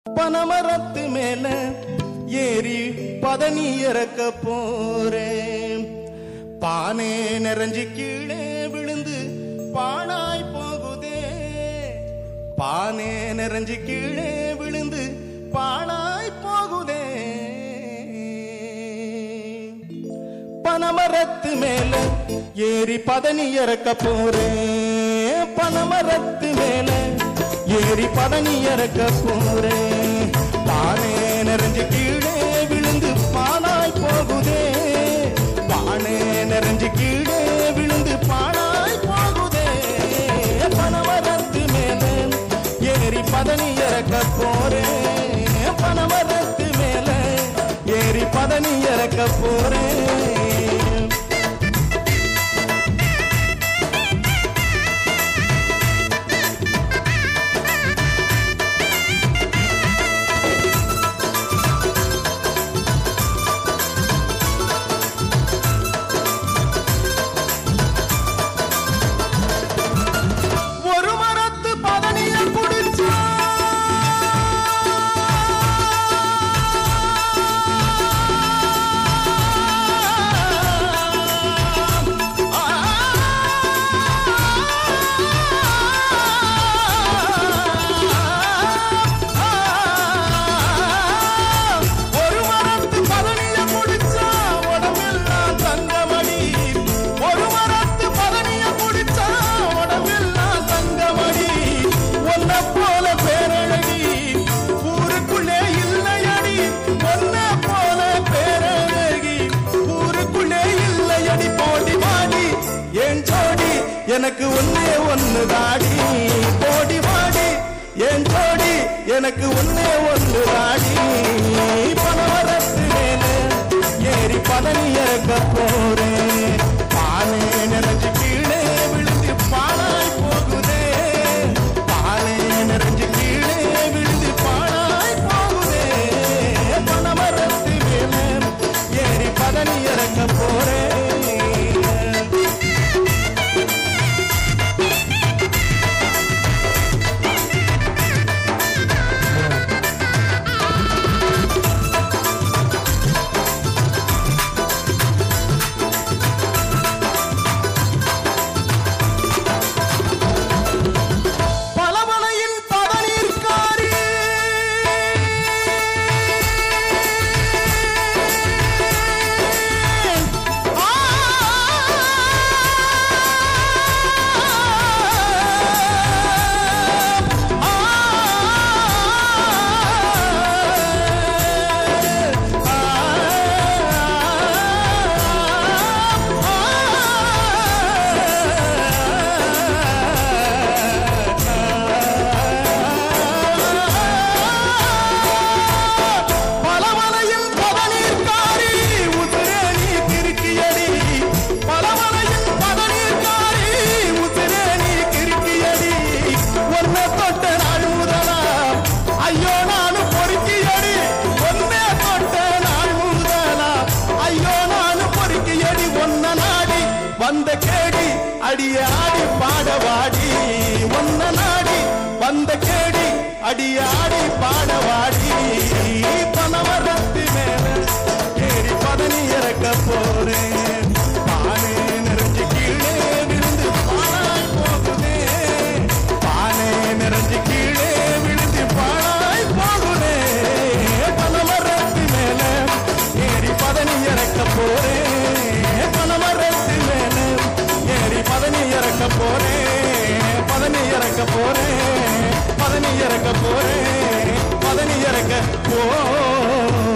பனமரத்து மேல ஏறி பதனி இறக்க போறேன் பானை நிறைஞ்சு கீழே விழுந்து பாழாய் போகுதே பானை நிறைஞ்சு கீழே விழுந்து பாழாய் போகுதே பனமரத்து மேல ஏறி பதனி இறக்க போறேன் பனமரத்து மேல ஏறி பதனி இறக்க போறேன் பானை நிறைஞ்சு கீழே விழுந்து பாழாய் போகுதே பானை நிறைஞ்சு கீழே விழுந்து பாழாய் போகுதே பனமரத்து மேல ஏறி பதனி இறக்க போறேன் பனமரத்து மேல ஏறி பதனி இறக்க போறேன் ஒரு மரத்து பதனிய குடிச்சா ஒரு மரத்து பதனிய குடிச்சா உடம்பெல்லாம் தங்கமணி ஒரு மரத்து பதனிய குடிச்சா உடம்பெல்லாம் தங்கமணி ஒன்ன போல பேரழகி ஊருக்குள்ளே இல்லையடி ஒன்ன போல பேரழகி ஊருக்குள்ளே இல்லையடி போடி வாடி என் ஜோடி எனக்கு ஒன்னே ஒன்னு தாடி போடி வாடி என் ஜோடி எனக்கு ஒன்னே ஒன்று தாடி பனவரத்து மேல ஏறி பதனி இறக்க போறேன் பானை நிறைஞ்சு கீழே விழுந்து பாழாய் போகுதே பானை நிறைஞ்சு கீழே விழுந்து பாழாய் போகுதே பனமரத்து மேல ஏறி பதனி இறக்க போறேன் பலமலையின் பதநீர்க்காரி ஆ! பலமலையில் பதநீர்க்காரி உதிரே நீ கிறுக்கியடி பலமலையில் பதநீர்க்காரி உதிரே நீ கிறுக்கியடி ஒன்ன தொட்ட நாள் முதலா ஐயோ நானும் பொறுக்கியடி ஒன்னே தொட்ட நாள் முதலா ஐயோ நானும் பொறுக்கியடி ஒன்ன நாடி வந்த கேடி அடிய ஆடி பாடவாடி ஒன்ன நாடி வந்த கேடி அடிய ஆடி பாடவாடி பனவரத்து மேல ஏறி பதனி இறக்க போறேன் பானை நிறைஞ்சு கீழே விழுந்து பாழாய் போகுதே பானை நிறைஞ்சு கீழே விழுந்து பாழாய் போகுதே பனமரத்து மேல ஏறி பதனி இறக்க போறேன் பனமரத்து மேல ஏறி பதனி இறக்க போறேன் பதனி இறக்க போறேன் பதனி இறக்க போறேன் பதனி இறக்க போ